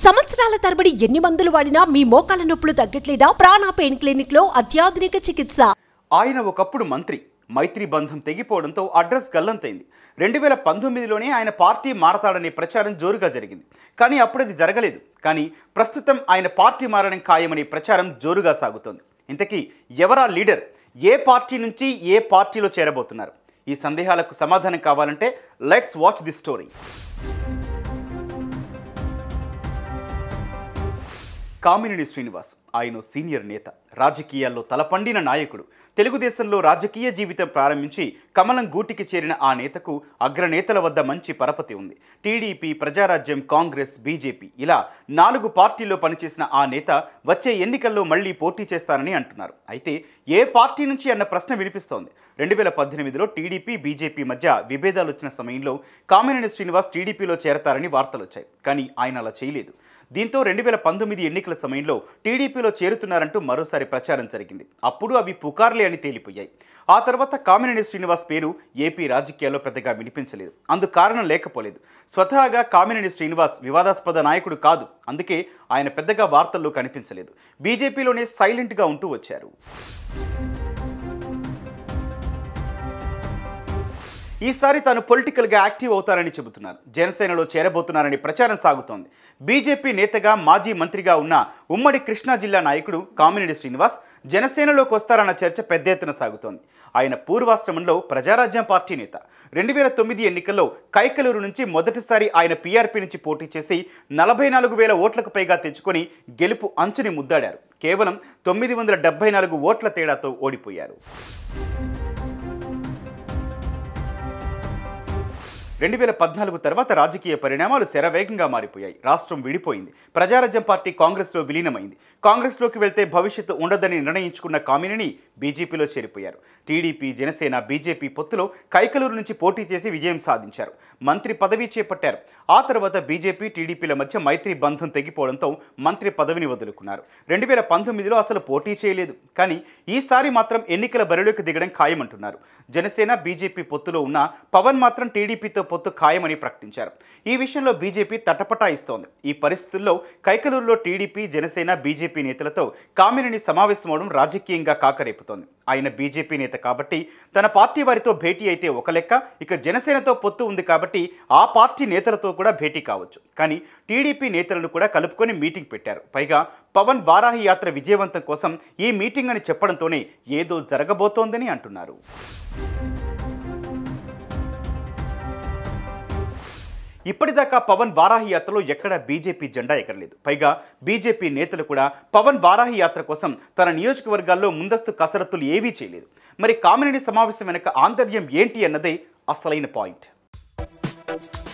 సంవత్సరాల తరబడి ఎన్ని మందులు వాడినా మీ మోకాల నొప్పులు తగ్గట్లేదా ప్రాణ పెయిన్ క్లినిక్ లో అత్యాధునిక చికిత్స ఆయన ఒకప్పుడు మంత్రి మైత్రి బంధం తెగిపోవడంతో అడ్రస్ గల్లంతైంది రెండు వేల పంతొమ్మిదిలోనే ఆయన పార్టీ మారతాడనే ప్రచారం జోరుగా జరిగింది కానీ అప్పుడది జరగలేదు కానీ ప్రస్తుతం ఆయన పార్టీ మారడం ఖాయమనే ప్రచారం జోరుగా సాగుతోంది ఇంతకీ ఎవరా లీడర్ ఏ పార్టీ నుంచి ఏ పార్టీలో చేరబోతున్నారు ఈ సందేహాలకు సమాధానం కావాలంటే let's watch the story Kamineni Srinivas ఆయన సీనియర్ నేత రాజకీయాల్లో తలపండిన నాయకుడు తెలుగుదేశంలో రాజకీయ జీవితం ప్రారంభించి కమలం గూటికి చేరిన ఆ నేతకు అగ్రనేతల వద్ద మంచి పరపతి ఉంది టీడీపీ ప్రజారాజ్యం కాంగ్రెస్ బీజేపీ ఇలా నాలుగు పార్టీల్లో పనిచేసిన ఆ నేత వచ్చే ఎన్నికల్లో మళ్లీ పోటీ చేస్తానని అంటున్నారు అయితే ఏ పార్టీ నుంచి అన్న ప్రశ్న వినిపిస్తోంది రెండు వేల పద్దెనిమిదిలో టీడీపీ బీజేపీ మధ్య విభేదాలు వచ్చిన సమయంలో కామినేని శ్రీనివాస్ టీడీపీలో చేరతారని వార్తలు వచ్చాయి కానీ ఆయన అలా చేయలేదు దీంతో రెండు వేల పంతొమ్మిది ఎన్నికల సమయంలో టీడీపీలో చేరుతున్నారంటూ మరోసారి ప్రచారం జరిగింది అప్పుడు అవి పుకార్లే అని తేలిపోయాయి ఆ తర్వాత కామినేని శ్రీనివాస్ పేరు ఏపీ రాజకీయాల్లో పెద్దగా వినిపించలేదు అందుకు కారణం లేకపోలేదు స్వతహాగా కామినేని శ్రీనివాస్ వివాదాస్పద నాయకుడు కాదు అందుకే ఆయన పెద్దగా వార్తల్లో కనిపించలేదు బీజేపీలోనే సైలెంట్గా ఉంటూ వచ్చారు ఈసారి తాను పొలిటికల్గా యాక్టివ్ అవుతారని చెబుతున్నారు జనసేనలో చేరబోతున్నారని ప్రచారం సాగుతోంది బీజేపీ నేతగా మాజీ మంత్రిగా ఉన్న ఉమ్మడి కృష్ణా జిల్లా నాయకుడు కామినేని శ్రీనివాస్ జనసేనలోకి వస్తారన్న చర్చ పెద్ద ఎత్తున సాగుతోంది ఆయన పూర్వాశ్రమంలో ప్రజారాజ్యం పార్టీ నేత రెండు వేల తొమ్మిది ఎన్నికల్లో కైకలూరు నుంచి మొదటిసారి ఆయన పీఆర్పీ నుంచి పోటీ చేసి నలభై నాలుగు వేల ఓట్లకు పైగా తెచ్చుకొని గెలుపు అంచుని ముద్దాడారు కేవలం తొమ్మిది వందల డెబ్బై నాలుగు ఓట్ల తేడాతో ఓడిపోయారు రెండు వేల పద్నాలుగు తర్వాత రాజకీయ పరిణామాలు శరవేగంగా మారిపోయాయి రాష్ట్రం విడిపోయింది ప్రజారాజ్యం పార్టీ కాంగ్రెస్లో విలీనమైంది కాంగ్రెస్లోకి వెళ్తే భవిష్యత్తు ఉండదని నిర్ణయించుకున్న కామినేని బీజేపీలో చేరిపోయారు టీడీపీ జనసేన బీజేపీ పొత్తులో కైకలూరు నుంచి పోటీ చేసి విజయం సాధించారు మంత్రి పదవి చేపట్టారు ఆ తర్వాత బీజేపీ టీడీపీల మధ్య మైత్రి బంధం తెగిపోవడంతో మంత్రి పదవిని వదులుకున్నారు రెండు వేల పంతొమ్మిదిలో అసలు పోటీ చేయలేదు కానీ ఈసారి మాత్రం ఎన్నికల బరిలోకి దిగడం ఖాయమంటున్నారు జనసేన బీజేపీ పొత్తులో ఉన్న పవన్ మాత్రం టీడీపీతో పొత్తు ఖాయమని ప్రకటించారు ఈ విషయంలో బీజేపీ తటపటాయిస్తోంది ఈ పరిస్థితుల్లో కైకలూరులో టీడీపీ జనసేన బీజేపీ నేతలతో కామినేని సమావేశమవడం రాజకీయంగా కాకరేపుతోంది ఆయన బీజేపీ నేత కాబట్టి తన పార్టీ వారితో భేటీ అయితే ఒక లెక్క ఇక జనసేనతో పొత్తు ఉంది కాబట్టి ఆ పార్టీ నేతలతో కూడా భేటీ కావచ్చు కానీ టీడీపీ నేతలను కూడా కలుపుకొని మీటింగ్ పెట్టారు పైగా పవన్ వారాహి యాత్ర విజయవంతం కోసం ఈ మీటింగ్ అని చెప్పడంతోనే ఏదో జరగబోతోందని అంటున్నారు ఇప్పటిదాకా పవన్ వారాహి యాత్రలో ఎక్కడా బీజేపీ జెండా ఎగరలేదు పైగా బీజేపీ నేతలు కూడా పవన్ వారాహి యాత్ర కోసం తన నియోజకవర్గాల్లో ముందస్తు కసరత్తులు ఏవీ చేయలేదు మరి కామినేని సమావేశం వెనక ఆంతర్యం ఏంటి అన్నదే అసలైన పాయింట్